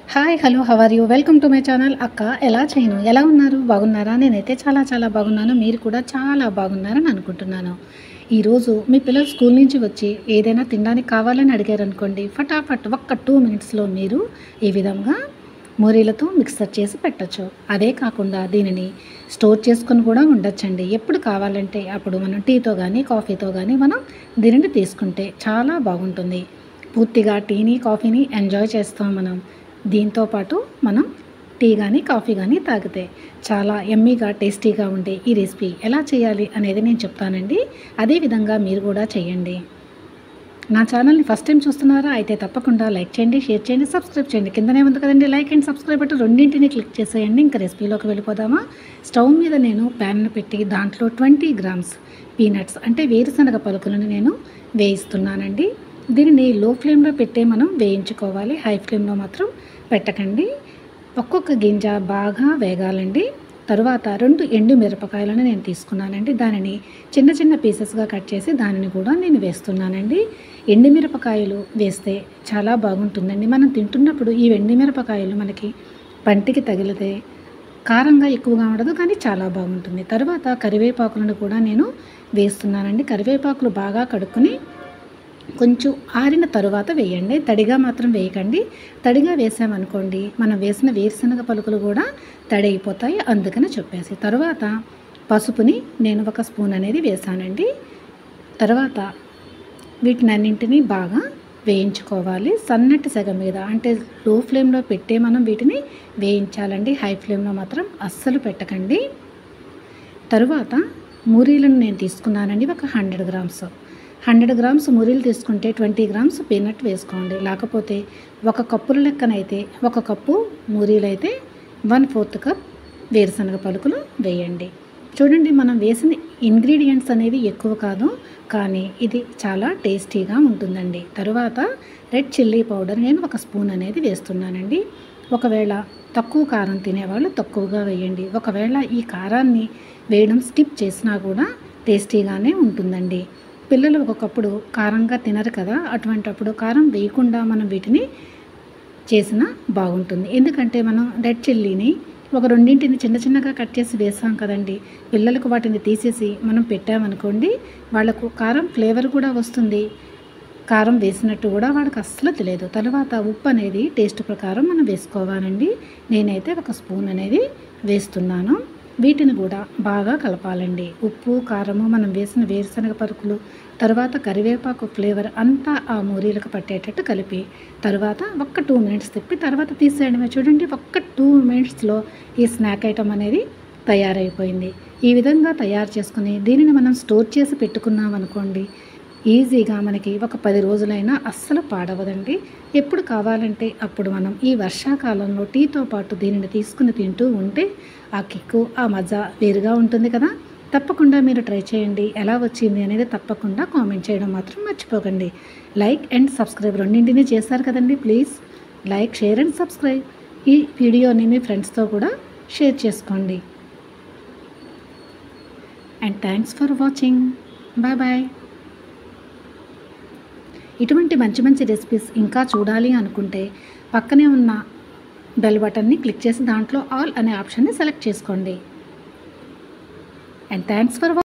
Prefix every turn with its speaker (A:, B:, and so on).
A: hi hello how are you welcome to my channel అక్క ఎలా చేయను ఎలా ఉన్నారు బాగున్నారా నేనైతే చాలా చాలా బాగున్నాను మీరు కూడా చాలా బాగున్నారని అనుకుంటున్నాను ఈరోజు మీ పిల్లలు స్కూల్ నుంచి వచ్చి ఏదైనా తినడానికి కావాలని అడిగారు అనుకోండి ఫటాఫట్ ఒక్క టూ మినిట్స్లో మీరు ఈ విధంగా మూరీలతో మిక్సర్ చేసి పెట్టచ్చు అదే కాకుండా దీనిని స్టోర్ చేసుకొని కూడా ఉండొచ్చండి ఎప్పుడు కావాలంటే అప్పుడు మనం టీతో కానీ కాఫీతో కానీ మనం దీనిని తీసుకుంటే చాలా బాగుంటుంది పూర్తిగా టీని కాఫీని ఎంజాయ్ చేస్తాం మనం దీంతో పాటు మనం టీ కానీ కాఫీ కానీ తాగితే చాలా ఎమ్మీగా టేస్టీగా ఉండే ఈ రెసిపీ ఎలా చేయాలి అనేది నేను చెప్తానండి అదేవిధంగా మీరు కూడా చేయండి నా ఛానల్ని ఫస్ట్ టైం చూస్తున్నారా అయితే తప్పకుండా లైక్ చేయండి షేర్ చేయండి సబ్స్క్రైబ్ చేయండి కిందనే ఉంది కదండి లైక్ అండ్ సబ్స్క్రైబ్ బట్టి రెండింటిని క్లిక్ చేసేయండి ఇంకా రెసిపీలోకి వెళ్ళిపోదామా స్టవ్ మీద నేను ప్యాన్ పెట్టి దాంట్లో ట్వంటీ గ్రామ్స్ పీనట్స్ అంటే వేరుశనగ పలుకులను నేను వేయిస్తున్నానండి దీనిని లో ఫ్లేమ్లో పెట్టే మనం వేయించుకోవాలి హై ఫ్లేమ్లో మాత్రం పెట్టకండి ఒక్కొక్క గింజ బాగా వేగాలండి తరువాత రెండు ఎండు మిరపకాయలను నేను తీసుకున్నానండి దానిని చిన్న చిన్న పీసెస్గా కట్ చేసి దానిని కూడా నేను వేస్తున్నానండి ఎండు మిరపకాయలు వేస్తే చాలా బాగుంటుందండి మనం తింటున్నప్పుడు ఈ ఎండు మిరపకాయలు మనకి పంటికి తగిలితే కారంగా ఎక్కువగా ఉండదు కానీ చాలా బాగుంటుంది తర్వాత కరివేపాకులను కూడా నేను వేస్తున్నానండి కరివేపాకులు బాగా కడుక్కొని కొంచెం ఆరిన తరువాత వేయండి తడిగా మాత్రం వేయకండి తడిగా వేసామనుకోండి మనం వేసిన వేరుశనగ పలుకులు కూడా తడి అయిపోతాయి అందుకని చెప్పేసి తర్వాత పసుపుని నేను ఒక స్పూన్ అనేది వేసానండి తర్వాత వీటినన్నింటినీ బాగా వేయించుకోవాలి సన్నటి సెగ మీద అంటే లో ఫ్లేమ్లో పెట్టే మనం వీటిని వేయించాలండి హై ఫ్లేమ్లో మాత్రం అస్సలు పెట్టకండి తరువాత మూరీలను నేను తీసుకున్నానండి ఒక హండ్రెడ్ గ్రామ్స్ హండ్రెడ్ గ్రామ్స్ మురీలు తీసుకుంటే ట్వంటీ గ్రామ్స్ పీనట్ వేసుకోండి లేకపోతే ఒక కప్పుల లెక్కనైతే ఒక కప్పు మూరీలు అయితే వన్ ఫోర్త్ కప్ వేరుశనగ పలుకులు వేయండి చూడండి మనం వేసిన ఇంగ్రీడియంట్స్ అనేవి ఎక్కువ కాదు కానీ ఇది చాలా టేస్టీగా ఉంటుందండి తరువాత రెడ్ చిల్లీ పౌడర్ నేను ఒక స్పూన్ అనేది వేస్తున్నానండి ఒకవేళ తక్కువ కారం తినేవాళ్ళు తక్కువగా వేయండి ఒకవేళ ఈ కారాన్ని వేయడం స్కిప్ చేసినా కూడా టేస్టీగానే ఉంటుందండి పిల్లలు ఒకప్పుడు కారంగా తినరు కదా అటువంటప్పుడు కారం వేయకుండా మనం వీటిని చేసినా బాగుంటుంది ఎందుకంటే మనం రెడ్ చిల్లీని ఒక రెండింటిని చిన్న చిన్నగా కట్ చేసి వేసాం కదండి పిల్లలకు వాటిని తీసేసి మనం పెట్టామనుకోండి వాళ్ళకు కారం ఫ్లేవర్ కూడా వస్తుంది కారం వేసినట్టు కూడా వాళ్ళకి అస్సలు తెలియదు తర్వాత ఉప్పు అనేది టేస్ట్ ప్రకారం మనం వేసుకోవాలండి నేనైతే ఒక స్పూన్ అనేది వేస్తున్నాను వీటిని కూడా బాగా కలపాలండి ఉప్పు కారము మనం వేసిన వేరుశనగ పరుకులు తర్వాత కరివేపాకు ఫ్లేవర్ అంతా ఆ మూరీలకు పట్టేటట్టు కలిపి తర్వాత ఒక్క టూ మినిట్స్ తిప్పి తర్వాత తీసేయడమే చూడండి ఒక్క టూ మినిట్స్లో ఈ స్నాక్ ఐటమ్ అనేది తయారైపోయింది ఈ విధంగా తయారు చేసుకుని దీనిని మనం స్టోర్ చేసి పెట్టుకున్నాం అనుకోండి ఈజీగా మనకి ఒక పది రోజులైనా అస్సలు పాడవదండి ఎప్పుడు కావాలంటే అప్పుడు మనం ఈ వర్షాకాలంలో టీతో పాటు దీనిని తీసుకుని తింటూ ఉంటే ఆ కిక్కు ఆ మజా వేరుగా ఉంటుంది కదా తప్పకుండా మీరు ట్రై చేయండి ఎలా వచ్చింది అనేది తప్పకుండా కామెంట్ చేయడం మాత్రం మర్చిపోకండి లైక్ అండ్ సబ్స్క్రైబ్ రెండింటినీ చేశారు కదండి please like share and subscribe ఈ వీడియోని మీ ఫ్రెండ్స్తో కూడా షేర్ చేసుకోండి and thanks for watching bye bye ఇటువంటి మంచి మంచి రెసిపీస్ ఇంకా చూడాలి అనుకుంటే పక్కనే ఉన్న బెల్ బటన్ని క్లిక్ చేసి దాంట్లో ఆల్ అనే ఆప్షన్ని సెలెక్ట్ చేసుకోండి అండ్ థ్యాంక్స్ ఫర్